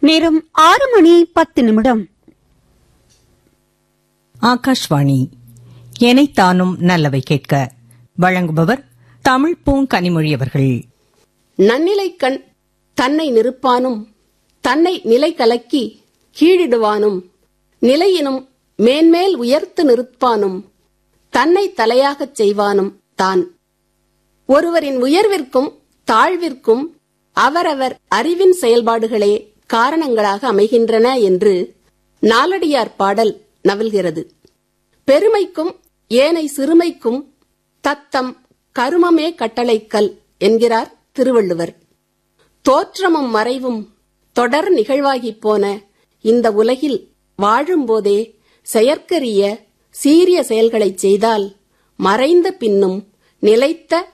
நேரம் ஆறு மணி பத்து நிமிடம் ஆகாஷ்வாணி எனைத்தானும் நல்லவை கேட்க வழங்குபவர் தமிழ் பூங்கனிமொழி அவர்கள் நன்னிலைக்கண் தன்னை நிறுப்பானும் தன்னை நிலை கலக்கி கீழிடுவானும் நிலையினும் மேன்மேல் உயர்த்து நிறுப்பானும் தன்னை தலையாகச் செய்வானும் தான் ஒருவரின் உயர்விற்கும் தாழ்விற்கும் அவரவர் அறிவின் செயல்பாடுகளே காரணங்களாக அமைகின்றன என்று நாலடியார் பாடல் நவல்கிறது பெருமைக்கும் ஏனை சிறுமைக்கும் தத்தம் கருமமே கட்டளைக்கல் என்கிறார் திருவள்ளுவர் தோற்றமும் மறைவும் தொடர் நிகழ்வாகிப் போன இந்த உலகில் வாழும்போதே செயற்கரிய சீரிய செயல்களைச் செய்தால் மறைந்த பின்னும் நிலைத்த